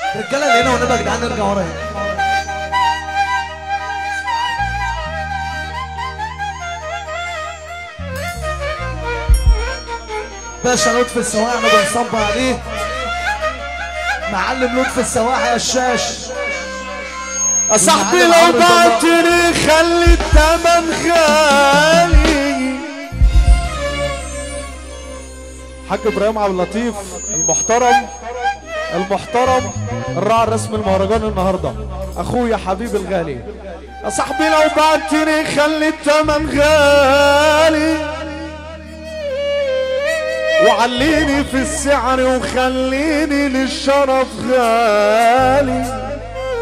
الرجاله اللي هنا والنبي يا جدعان نرجع ورا هنا باشا لطفي السواح انا بنصب عليه معلم لطفي السواح يا الشاش يا صاحبي لو بعتني خلي التمن غالي حاج ابراهيم عبد اللطيف المحترم المحترم الراعي الرسمي المهرجان النهارده اخويا حبيبي الغالي يا صاحبي لو بعتني خلي التمن غالي وعليني في السعر وخليني للشرف غالي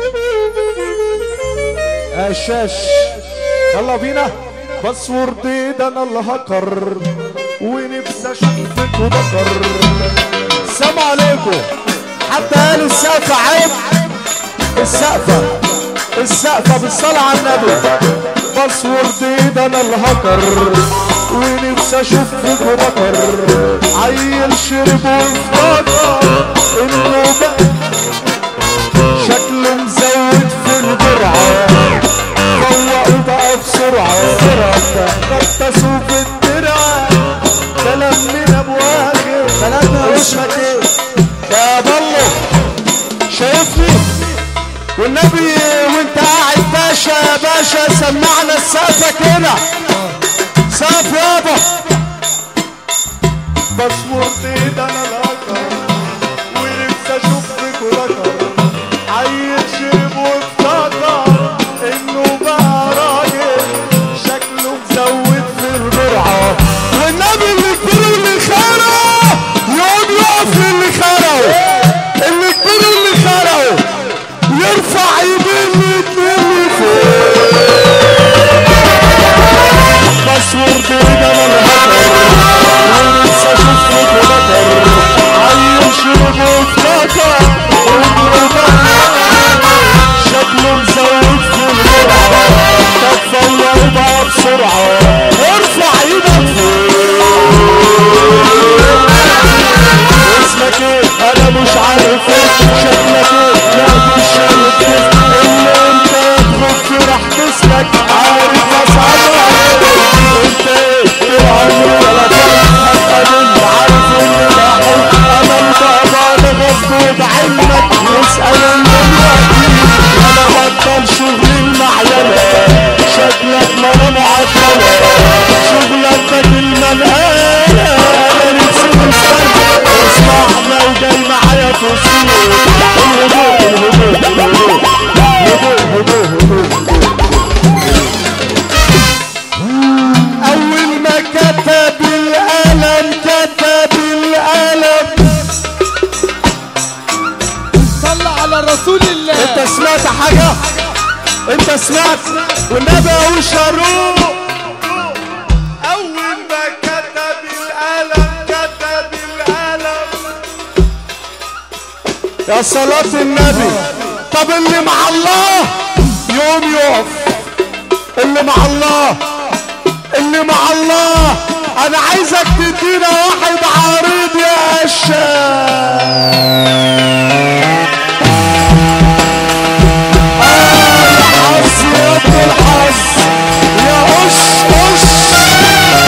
قشاش يلا بينا بس وردي ده انا اللي هكر ونفسي اشوفك وبكر السلام عليكم حتى قال السقف عيب السقفة السقفة بالصلاة على النبي بس وردي ده انا اللي هكر ونفسي اشوفك وبكر عيل شرب وافتكر انه بقى شكله مزود في الجرعة فوقوا بقى بسرعة غطسوا في الدرع كلام من ابو اخر سلامنا يا وشك ايه يا ضلو شايفني والنبي وانت قاعد باشا يا باشا سمعنا السقفة كده سقف يابا بس مرتي ده انا الاكر ونفسي اشوفك وذكر عيل شرب وافتكر انه بقى راجل شكله مزود في الجرعه والنبي اللي كبير اللي خرا يقعد يقف اللي خرا اللي كبير اللي خرا يرفع يمين ويتنين بس وردي ده انا الهكر ونفسي اشوفك وذكر عيل شرب وافتكر انه بقى شكله مزود في الجرعة تتفوق بقى بسرعة ارفع ايدك اسمك ايه انا مش عارف ايه شكلك ايه لا مش شايف ايه اللي انت تخف راح تسلك عارف اصعبها انت ايه طول عمري ولا فاهم هبقى اللي عارف اني بحب انا البابا انا غصب عنك واسال الدنيا انا بطل شغل المعينة شكلك ما معطلة شغلتك الملقانة انا نفسي مستنى اسمع لو جاي معايا في السوق الهدوء الهدوء الهدوء هدوء هدوء هدوء اول ما كتب القلم كتب القلم صلى على رسول الله انت سمعت حاجة انت سمعت والنبي اهو شروق اول ما كتب القلم كتب القلم يا صلاة النبي طب اللي مع الله يوم يقف اللي مع الله اللي مع الله انا عايزك تدينا واحد عريض يا الشام الحظ يا ابن الحظ يا قش قش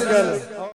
رجاله